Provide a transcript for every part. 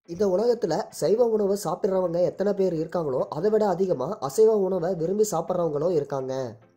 இந்த உலகத்தில் சைவ உணவு சாப்பிட்றவங்க எத்தனை பேர் இருக்காங்களோ அதை விட அதிகமாக அசைவ உணவை விரும்பி சாப்பிட்றவங்களும் இருக்காங்க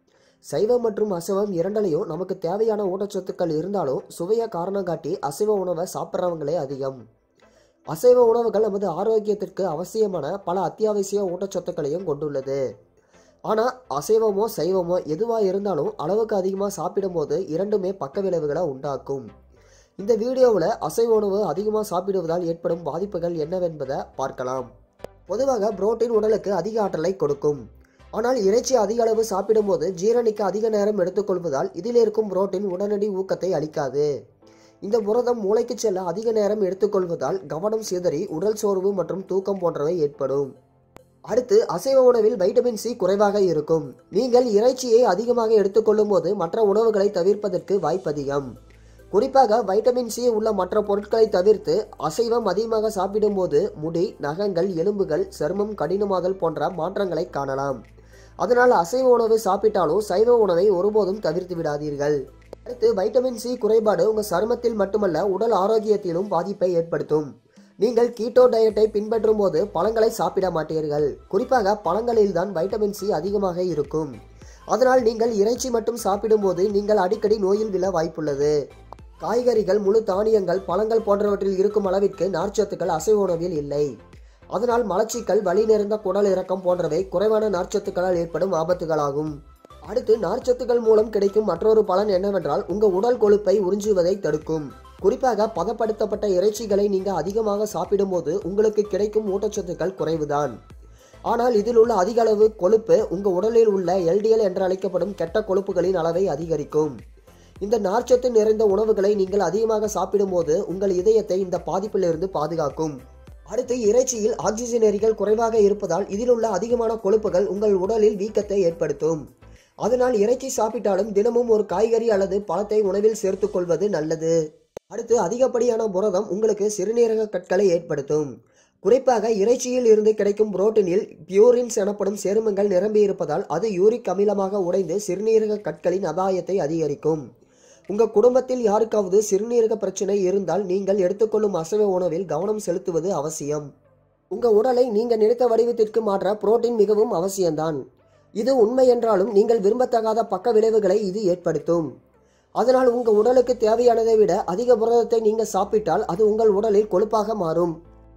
சைவம் மற்றும் அசைவம் இரண்டிலையும் நமக்கு தேவையான ஊட்டச்சத்துக்கள் இருந்தாலும் சுவையை காரணம் காட்டி அசைவ உணவை சாப்பிட்றவங்களே அதிகம் அசைவ உணவுகள் நமது ஆரோக்கியத்திற்கு அவசியமான பல அத்தியாவசிய ஊட்டச்சத்துக்களையும் கொண்டுள்ளது ஆனால் அசைவமோ சைவமோ எதுவாக இருந்தாலும் அளவுக்கு அதிகமாக சாப்பிடும்போது இரண்டுமே பக்க விளைவுகளை உண்டாக்கும் இந்த வீடியோவில் அசைவ உணவு அதிகமாக சாப்பிடுவதால் ஏற்படும் பாதிப்புகள் என்னவென்பதை பார்க்கலாம் பொதுவாக புரோட்டீன் உடலுக்கு அதிக ஆற்றலை கொடுக்கும் ஆனால் இறைச்சி அதிக அளவு சாப்பிடும்போது ஜீரணிக்க அதிக நேரம் எடுத்துக்கொள்வதால் இதில் இருக்கும் புரோட்டீன் உடனடி ஊக்கத்தை அளிக்காது இந்த புரதம் மூளைக்கு செல்ல அதிக நேரம் எடுத்துக்கொள்வதால் கவனம் சிதறி உடல் சோர்வு மற்றும் தூக்கம் போன்றவை ஏற்படும் அடுத்து அசைவ உணவில் வைட்டமின் சி குறைவாக இருக்கும் நீங்கள் இறைச்சியை அதிகமாக எடுத்துக்கொள்ளும் போது மற்ற உணவுகளை தவிர்ப்பதற்கு வாய்ப்பதிகம் குறிப்பாக வைட்டமின் சி உள்ள மற்ற பொருட்களை தவிர்த்து அசைவம் அதிகமாக சாப்பிடும்போது முடி நகங்கள் எலும்புகள் சருமம் கடினமாதல் போன்ற மாற்றங்களை காணலாம் அதனால் அசைவ உணவு சாப்பிட்டாலும் சைவ உணவை ஒருபோதும் தவிர்த்து விடாதீர்கள் அடுத்து வைட்டமின் சி குறைபாடு உங்கள் சருமத்தில் மட்டுமல்ல உடல் ஆரோக்கியத்திலும் பாதிப்பை ஏற்படுத்தும் நீங்கள் கீட்டோ டயட்டை பின்பற்றும் போது பழங்களை சாப்பிட மாட்டீர்கள் குறிப்பாக பழங்களில் தான் வைட்டமின் சி அதிகமாக இருக்கும் அதனால் நீங்கள் இறைச்சி மட்டும் சாப்பிடும்போது நீங்கள் அடிக்கடி நோயில் விழ வாய்ப்புள்ளது காய்கறிகள் முழு தானியங்கள் பழங்கள் போன்றவற்றில் இருக்கும் அளவிற்கு நார்ச்சத்துக்கள் அசைவ உணவில் இல்லை அதனால் மலச்சிக்கல் வலி நிறைந்த குடல் இறக்கம் போன்றவை குறைவான நார்ச்சத்துக்களால் ஏற்படும் ஆபத்துகளாகும் அடுத்து நார்ச்சத்துக்கள் மூலம் கிடைக்கும் மற்றொரு பலன் என்னவென்றால் உங்க உடல் கொழுப்பை உறிஞ்சுவதை தடுக்கும் குறிப்பாக பதப்படுத்தப்பட்ட இறைச்சிகளை நீங்க அதிகமாக சாப்பிடும்போது உங்களுக்கு கிடைக்கும் ஊட்டச்சத்துக்கள் குறைவுதான் ஆனால் இதில் உள்ள அதிக அளவு கொழுப்பு உங்க உடலில் உள்ள எல்டிஎல் என்று அழைக்கப்படும் கெட்ட கொழுப்புகளின் அளவை அதிகரிக்கும் இந்த நார்ச்சத்து நிறைந்த உணவுகளை நீங்கள் அதிகமாக சாப்பிடும்போது உங்கள் இதயத்தை இந்த பாதிப்பிலிருந்து பாதுகாக்கும் அடுத்து இறைச்சியில் ஆக்சிஜனேரிகள் குறைவாக இருப்பதால் இதில் உள்ள அதிகமான கொழுப்புகள் உங்கள் உடலில் வீக்கத்தை ஏற்படுத்தும் அதனால் இறைச்சி சாப்பிட்டாலும் தினமும் ஒரு காய்கறி அல்லது பழத்தை உணவில் சேர்த்துக் கொள்வது நல்லது அடுத்து அதிகப்படியான புரதம் உங்களுக்கு சிறுநீரக கற்களை ஏற்படுத்தும் குறிப்பாக இறைச்சியில் இருந்து கிடைக்கும் புரோட்டீனில் பியூரின்ஸ் எனப்படும் சேர்மங்கள் நிரம்பி இருப்பதால் அது யூரிக் அமிலமாக உடைந்து சிறுநீரக கற்களின் அபாயத்தை அதிகரிக்கும் உங்க குடும்பத்தில் யாருக்காவது சிறுநீரக பிரச்சனை இருந்தால் நீங்கள் எடுத்துக்கொள்ளும் அசைவ உணவில் கவனம் செலுத்துவது அவசியம் உங்க உடலை நீங்க நினைத்த வடிவத்திற்கு மாற்ற புரோட்டீன் மிகவும் அவசியம்தான் இது உண்மை என்றாலும் நீங்கள் விரும்பத்தகாத பக்க விளைவுகளை இது ஏற்படுத்தும் அதனால் உங்க உடலுக்கு தேவையானதை விட அதிக புரதத்தை நீங்க சாப்பிட்டால் அது உங்கள் உடலில் கொழுப்பாக மாறும்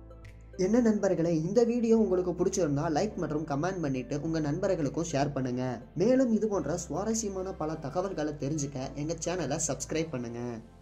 என்ன நண்பர்களே இந்த வீடியோ உங்களுக்கு பிடிச்சிருந்தா லைக் மற்றும் கமெண்ட் பண்ணிட்டு உங்க நண்பர்களுக்கும் ஷேர் பண்ணுங்க மேலும் இது போன்ற சுவாரஸ்யமான பல தகவல்களை தெரிஞ்சுக்க எங்க சேனலை சப்ஸ்கிரைப் பண்ணுங்க